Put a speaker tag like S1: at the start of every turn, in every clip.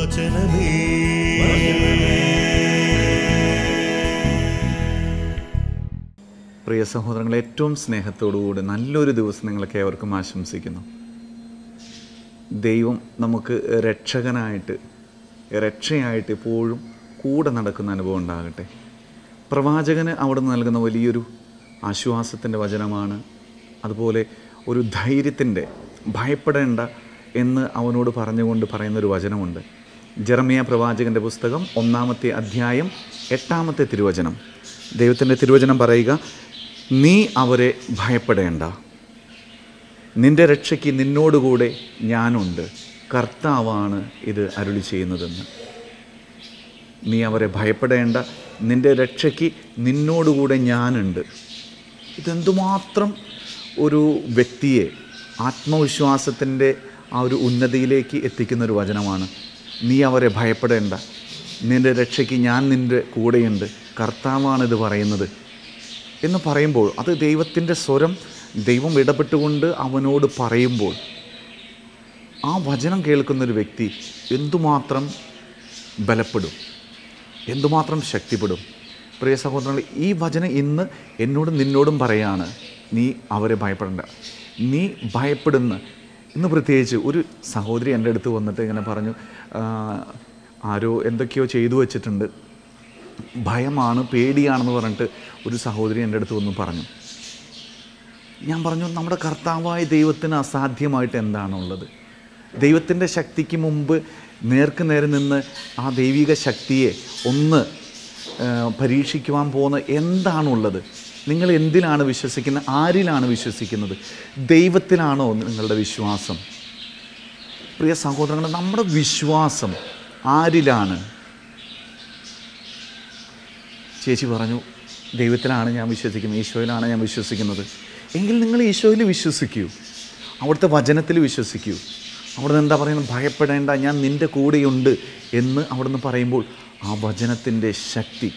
S1: വചനമേ
S2: പ്രിയ സഹോദരങ്ങളെ ഏറ്റവും സ്നേഹത്തോടുകൂടി നല്ലൊരു ദിവസം നിങ്ങൾക്ക് ഏവർക്കും ആശംസിക്കുന്നു ദൈവം നമുക്ക് രക്ഷകനായിട്ട് രക്ഷയായിട്ട് എപ്പോഴും കൂടെ നടക്കുന്ന അനുഭവം ഉണ്ടാകട്ടെ പ്രവാചകന് അവിടെ നിന്ന് നൽകുന്ന വലിയൊരു ആശ്വാസത്തിൻ്റെ വചനമാണ് അതുപോലെ ഒരു ധൈര്യത്തിൻ്റെ ഭയപ്പെടേണ്ട എന്ന് അവനോട് പറഞ്ഞുകൊണ്ട് പറയുന്നൊരു വചനമുണ്ട് ജെറമിയ പ്രവാചകൻ്റെ പുസ്തകം ഒന്നാമത്തെ അധ്യായം എട്ടാമത്തെ തിരുവചനം ദൈവത്തിൻ്റെ തിരുവചനം പറയുക നീ അവരെ ഭയപ്പെടേണ്ട നിന്റെ രക്ഷയ്ക്ക് നിന്നോടുകൂടെ ഞാനുണ്ട് കർത്താവാണ് ഇത് അരുളി ചെയ്യുന്നതെന്ന് നീ അവരെ ഭയപ്പെടേണ്ട നിന്റെ രക്ഷയ്ക്ക് നിന്നോടുകൂടെ ഞാനുണ്ട് ഇതെന്തുമാത്രം ഒരു വ്യക്തിയെ ആത്മവിശ്വാസത്തിൻ്റെ ആ ഒരു ഉന്നതിയിലേക്ക് എത്തിക്കുന്ന ഒരു വചനമാണ് നീ അവരെ ഭയപ്പെടേണ്ട നിന്റെ രക്ഷയ്ക്ക് ഞാൻ നിൻ്റെ കൂടെയുണ്ട് കർത്താവാണ് ഇത് പറയുന്നത് എന്ന് പറയുമ്പോൾ അത് ദൈവത്തിൻ്റെ സ്വരം ദൈവം ഇടപെട്ടുകൊണ്ട് അവനോട് പറയുമ്പോൾ ആ വചനം കേൾക്കുന്നൊരു വ്യക്തി എന്തുമാത്രം ബലപ്പെടും എന്തുമാത്രം ശക്തിപ്പെടും പ്രിയ സഹോദരങ്ങൾ ഈ വചനം ഇന്ന് എന്നോടും നിന്നോടും പറയാണ് നീ അവരെ ഭയപ്പെടേണ്ട നീ ഭയപ്പെടുന്ന ഇന്ന് പ്രത്യേകിച്ച് ഒരു സഹോദരി എൻ്റെ അടുത്ത് വന്നിട്ട് ഇങ്ങനെ പറഞ്ഞു "ആ, ആരോ എന്തൊക്കെയോ ചെയ്തു വച്ചിട്ടുണ്ട് ഭയമാണ് പേടിയാണെന്ന് പറഞ്ഞിട്ട് ഒരു സഹോദരി എൻ്റെ അടുത്ത് വന്ന് പറഞ്ഞു ഞാൻ പറഞ്ഞു നമ്മുടെ കർത്താവായ ദൈവത്തിന് അസാധ്യമായിട്ട് എന്താണുള്ളത് ദൈവത്തിൻ്റെ ശക്തിക്ക് മുമ്പ് നേർക്ക് നേരെ നിന്ന് ആ ദൈവിക ശക്തിയെ ഒന്ന് ആ, പരീക്ഷിക്കുവാൻ പോകുന്ന എന്താണുള്ളത് നിങ്ങൾ എന്തിലാണ് വിശ്വസിക്കുന്നത് ആരിലാണ് വിശ്വസിക്കുന്നത് ദൈവത്തിലാണോ നിങ്ങളുടെ വിശ്വാസം പ്രിയ സഹോദരങ്ങൾ നമ്മുടെ വിശ്വാസം ആരിലാണ് ചേച്ചി പറഞ്ഞു ദൈവത്തിലാണ് ഞാൻ വിശ്വസിക്കുന്നത് ഈശോയിലാണ് ഞാൻ വിശ്വസിക്കുന്നത് എങ്കിൽ നിങ്ങൾ ഈശോയിൽ വിശ്വസിക്കൂ അവിടുത്തെ വചനത്തിൽ വിശ്വസിക്കൂ അവിടുന്ന് എന്താ പറയുന്നത് ഭയപ്പെടേണ്ട ഞാൻ നിൻ്റെ കൂടെയുണ്ട് എന്ന് അവിടുന്ന് പറയുമ്പോൾ ആ വചനത്തിൻ്റെ ശക്തി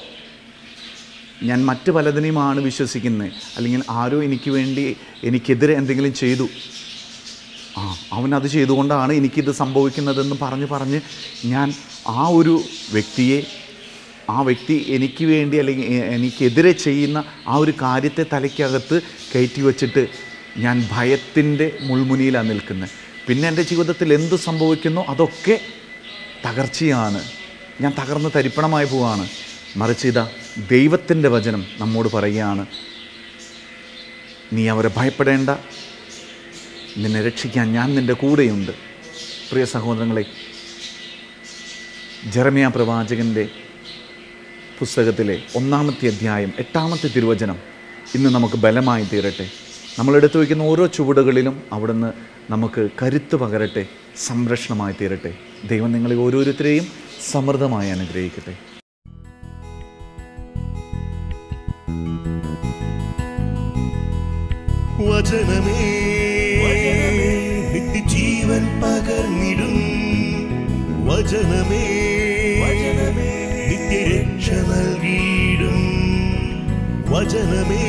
S2: ഞാൻ മറ്റ് പലതിനെയുമാണ് വിശ്വസിക്കുന്നത് അല്ലെങ്കിൽ ആരോ എനിക്ക് വേണ്ടി എനിക്കെതിരെ എന്തെങ്കിലും ചെയ്തു ആ അവൻ അത് ചെയ്തുകൊണ്ടാണ് എനിക്കിത് സംഭവിക്കുന്നതെന്ന് പറഞ്ഞ് പറഞ്ഞ് ഞാൻ ആ ഒരു വ്യക്തിയെ ആ വ്യക്തി എനിക്ക് വേണ്ടി അല്ലെങ്കിൽ എ- എനിക്കെതിരെ ചെയ്യുന്ന ആ ഒരു കാര്യത്തെ തലയ്ക്കകത്ത് കയറ്റി വച്ചിട്ട് ഞാൻ ഭയത്തിൻ്റെ മുൾമുനിയിലാണ് നിൽക്കുന്നത് പിന്നെ എൻ്റെ ജീവിതത്തിൽ എന്ത് സംഭവിക്കുന്നോ അതൊക്കെ തകർച്ചയാണ് ഞാൻ തകർന്ന് തരിപ്പണമായി പോവാണ് മറിച്ച് ഇതാ ദൈവത്തിൻ്റെ വചനം നമ്മോട് പറയുകയാണ് നീ അവരെ ഭയപ്പെടേണ്ട നിന്നെ രക്ഷിക്കാൻ ഞാൻ നിൻ്റെ കൂടെയുണ്ട് പ്രിയ സഹോദരങ്ങളെ ജെറമിയ പ്രവാചകൻ്റെ പുസ്തകത്തിലെ ഒന്നാമത്തെ അധ്യായം എട്ടാമത്തെ തിരുവചനം ഇന്ന് നമുക്ക് ബലമായി തീരട്ടെ നമ്മൾ എടുത്തു വയ്ക്കുന്ന ഓരോ ചുവടുകളിലും അവിടുന്ന് നമുക്ക് കരുത്ത് പകരട്ടെ സംരക്ഷണമായി തീരട്ടെ ദൈവം നിങ്ങളെ ഓരോരുത്തരെയും സമൃദ്ധമായി അനുഗ്രഹിക്കട്ടെ
S1: വചനമേ നിത്യജീവൻ പകർന്നിടും വചനമേ നിത്യരക്ഷ നൽകിയിടും വചനമേ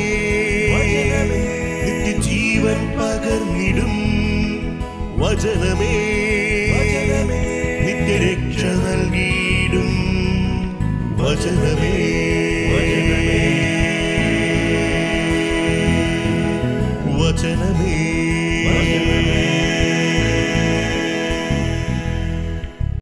S1: നിത്യജീവൻ പകർന്നിടും വചനമേ നിത്യരക്ഷ നൽകിയിടും വചനമേ